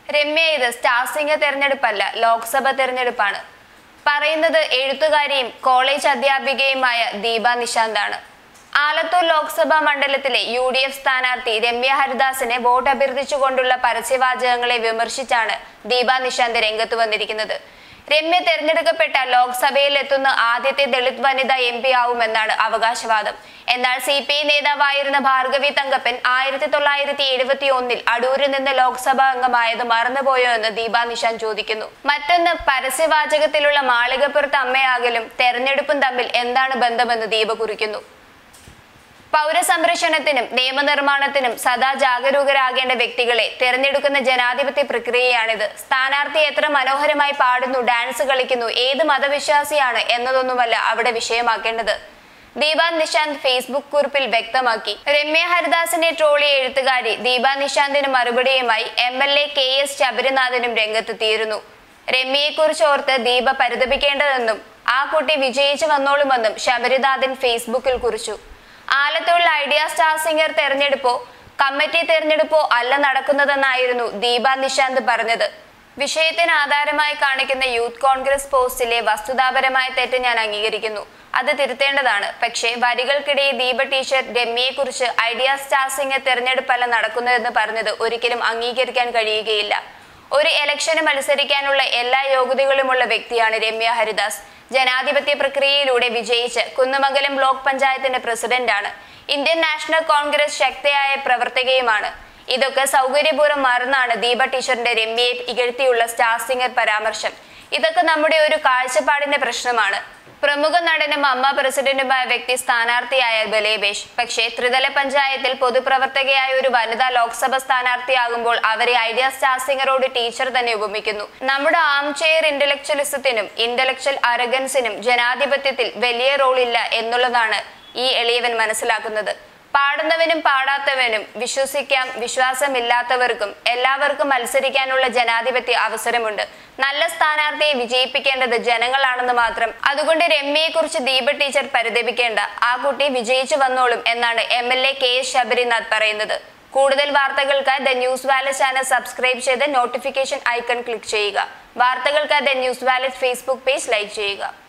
രമ്യ ഇത് star singer തെരഞ്ഞെടുപ്പല്ല Lok Sabha തെരഞ്ഞെടുപ്പാണ് പറയുന്നത് എഴുത്തുകാരിയും കോളേജ് അധ്യാപികയുമായ ദീപ നിശാന്താണ് ആലത്തൂർ ലോക്സഭാ മണ്ഡലത്തിലെ യു ഡി എഫ് സ്ഥാനാർത്ഥി രമ്യ ഹരിദാസിനെ വോട്ട് അഭ്യർത്ഥിച്ചുകൊണ്ടുള്ള പരസ്യവാചകങ്ങളെ വിമർശിച്ചാണ് ദീപ നിശാന്ത് രംഗത്ത് വന്നിരിക്കുന്നത് രമ്യ തെരഞ്ഞെടുക്കപ്പെട്ട ലോക്സഭയിൽ എത്തുന്ന ആദ്യത്തെ ദളിത് വനിത എം പി ആവുമെന്നാണ് അവകാശവാദം എന്നാൽ സി പി ഐ നേതാവായിരുന്ന ഭാർഗവി തങ്കപ്പൻ ആയിരത്തി തൊള്ളായിരത്തി എഴുപത്തി ഒന്നിൽ അടൂരിൽ നിന്ന് ലോക്സഭാ അംഗമായത് മറന്നുപോയോ എന്ന് ദീപ നിശാൻ ചോദിക്കുന്നു മറ്റൊന്ന് പരസ്യവാചകത്തിലുള്ള മാളികപ്പുറത്ത് അമ്മയാകലും തെരഞ്ഞെടുപ്പും തമ്മിൽ എന്താണ് ബന്ധമെന്ന് ദീപ കുറിക്കുന്നു പൗരസംരക്ഷണത്തിനും നിയമനിർമ്മാണത്തിനും സദാ ജാഗരൂകരാകേണ്ട വ്യക്തികളെ തിരഞ്ഞെടുക്കുന്ന ജനാധിപത്യ പ്രക്രിയയാണിത് സ്ഥാനാർത്ഥി എത്ര മനോഹരമായി പാടുന്നു ഡാൻസ് കളിക്കുന്നു ഏത് മതവിശ്വാസിയാണ് എന്നതൊന്നുമല്ല അവിടെ വിഷയമാക്കേണ്ടത് ദീപ നിശാന്ത് ഫേസ്ബുക്ക് കുറിപ്പിൽ വ്യക്തമാക്കി രമ്യ ഹരിദാസിനെ ട്രോളിയ എഴുത്തുകാരി ദീപ നിശാന്തിന് മറുപടിയുമായി M L A K S ശബരിനാഥനും രംഗത്തെത്തിയിരുന്നു രമ്യയെക്കുറിച്ച് ഓർത്ത് ദീപ പരിതപിക്കേണ്ടതെന്നും ആ കുട്ടി വിജയിച്ചു വന്നോളുമെന്നും ശബരിനാഥൻ ഫേസ്ബുക്കിൽ കുറിച്ചു ആലത്തൂരിൽ ഐഡിയ സ്റ്റാർ സിംഗർ തെരഞ്ഞെടുപ്പോ കമ്മിറ്റി തെരഞ്ഞെടുപ്പോ അല്ല നടക്കുന്നതെന്നായിരുന്നു ദീപ നിശാന്ത് പറഞ്ഞത് വിഷയത്തിന് ആധാരമായി കാണിക്കുന്ന യൂത്ത് കോൺഗ്രസ് പോസ്റ്റിലെ വസ്തുതാപരമായ തെറ്റ് ഞാൻ അംഗീകരിക്കുന്നു അത് തിരുത്തേണ്ടതാണ് പക്ഷേ വരികൾക്കിടയിൽ ദീപ ടീച്ചർ രമ്യയെക്കുറിച്ച് ഐഡിയ സ്റ്റാർ സിംഗർ തെരഞ്ഞെടുപ്പല്ല നടക്കുന്നതെന്ന് പറഞ്ഞത് ഒരിക്കലും അംഗീകരിക്കാൻ കഴിയുകയില്ല ഒരു ഇലക്ഷന് മത്സരിക്കാനുള്ള എല്ലാ യോഗ്യതകളുമുള്ള വ്യക്തിയാണ് രമ്യ ഹരിദാസ് ജനാധിപത്യ പ്രക്രിയയിലൂടെ വിജയിച്ച് കുന്നമംഗലം ബ്ലോക്ക് പഞ്ചായത്തിന്റെ പ്രസിഡന്റാണ് ഇന്ത്യൻ നാഷണൽ കോൺഗ്രസ് ശക്തിയായ പ്രവർത്തകയുമാണ് ഇതൊക്കെ സൗകര്യപൂർവ്വം മറന്നാണ് ദീപ ടീച്ചറിന്റെ രമ്യയെ ഇകഴ്ത്തിയുള്ള സ്റ്റാർ സിംഗർ പരാമർശം ഇതൊക്കെ നമ്മുടെ ഒരു കാഴ്ചപ്പാടിന്റെ പ്രശ്നമാണ് പ്രമുഖ നടനും അമ്മ പ്രസിഡന്റുമായ വ്യക്തി സ്ഥാനാർത്ഥിയായ ബലേബേഷ് പക്ഷേ ത്രിതല പഞ്ചായത്തിൽ പൊതുപ്രവർത്തകയായ ഒരു വനിതാ ലോക്സഭ സ്ഥാനാർത്ഥിയാകുമ്പോൾ അവരെ ഐഡിയ സ്റ്റാർ സിംഗറോട് ടീച്ചർ തന്നെ ഉപമിക്കുന്നു നമ്മുടെ ആം ചെയർ ഇന്റലക്ച്വലിസത്തിനും ഇന്റലക്ച്വൽ അരഗൻസിനും ജനാധിപത്യത്തിൽ വലിയ റോളില്ല എന്നുള്ളതാണ് ഈ എളിയവൻ മനസ്സിലാക്കുന്നത് പാടുന്നവനും പാടാത്തവനും വിശ്വസിക്കാം വിശ്വാസമില്ലാത്തവർക്കും എല്ലാവർക്കും മത്സരിക്കാനുള്ള ജനാധിപത്യ അവസരമുണ്ട് നല്ല സ്ഥാനാർത്ഥിയെ വിജയിപ്പിക്കേണ്ടത് ജനങ്ങളാണെന്ന് മാത്രം അതുകൊണ്ട് രമ്യയെക്കുറിച്ച് ദീപ ടീച്ചർ പരിതപിക്കേണ്ട ആ കുട്ടി വിജയിച്ചു വന്നോളും എന്നാണ് M L A K S Sabarinath പറയുന്നത് കൂടുതൽ വാർത്തകൾക്കായി the news wallet channel subscribe ചെയ്ത് നോട്ടിഫിക്കേഷൻ ഐക്കൺ ക്ലിക്ക് ചെയ്യുക വാർത്തകൾക്കായി the news wallet Facebook page like ചെയ്യുക